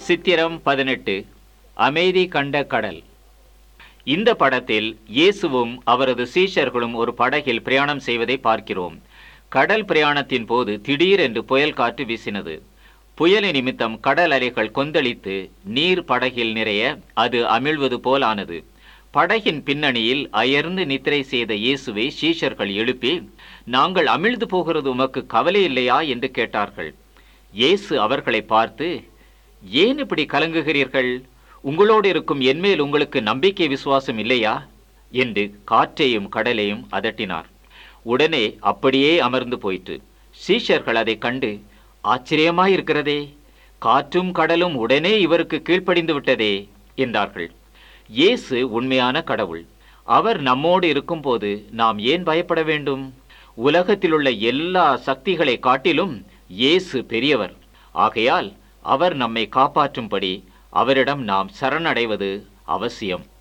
சித்திரம் பதினெட்டு அமைதி கண்ட கடல் இந்த படத்தில் இயேசுவும் அவரது சீஷர்களும் ஒரு படகில் பிரயாணம் செய்வதை பார்க்கிறோம் கடல் பிரயாணத்தின் போது திடீரென்று புயல் காற்று வீசினது புயலின் நிமித்தம் கடல் அலைகள் கொந்தளித்து நீர் படகில் நிறைய அது அமிழ்வது போலானது படகின் பின்னணியில் அயர்ந்து நித்திரை செய்த இயேசுவை சீஷர்கள் எழுப்பி நாங்கள் அமிழ்ந்து போகிறது உமக்கு கவலை இல்லையா என்று கேட்டார்கள் இயேசு அவர்களை பார்த்து ஏன் இப்படி கலங்குகிறீர்கள் உங்களோடு இருக்கும் என்மேல் உங்களுக்கு நம்பிக்கை விசுவாசம் இல்லையா என்று காற்றையும் கடலையும் அதட்டினார் உடனே அப்படியே அமர்ந்து போயிற்று சீஷர்கள் அதைக் கண்டு ஆச்சரியமாயிருக்கிறதே காற்றும் கடலும் உடனே இவருக்கு கீழ்ப்படிந்து விட்டதே என்றார்கள் இயேசு உண்மையான கடவுள் அவர் நம்மோடு இருக்கும்போது நாம் ஏன் பயப்பட வேண்டும் உலகத்திலுள்ள எல்லா சக்திகளை காட்டிலும் இயேசு பெரியவர் ஆகையால் அவர் நம்மை காப்பாற்றும்படி அவரிடம் நாம் சரணடைவது அவசியம்